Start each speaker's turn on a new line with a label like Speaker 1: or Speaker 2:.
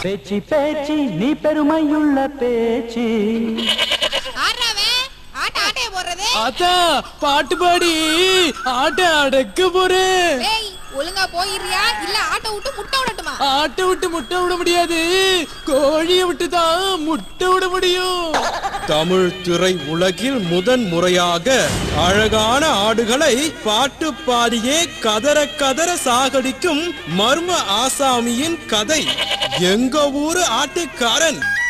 Speaker 1: பேச்சு பேச்சு நீ பெருமையுள்ள பேச்சு
Speaker 2: ஆடுறாவே ஆட்ட ஆட்டைய போடுறது
Speaker 3: ஆத்தா பாட்டு பாடி ஆட்ட அடக்க போறேன்
Speaker 2: டேய் ஒழுங்கா போயிடுறியா இல்ல ஆட்டை விட்டு முட்டை விடட்டுமா
Speaker 3: ஆட்டை விட்டு முட்டை விட முடியாது கோழியை விட்டு தான் முட்டை விட முடியும்
Speaker 4: தமிழ் திரை உலகில் முதன் முறையாக அழகான ஆடுகளை பாட்டு பாடியே கதற கதற சாகடிக்கும் மர்ம ஆசாமியின் கதை எங்க ஊரு ஆட்டுக்காரன்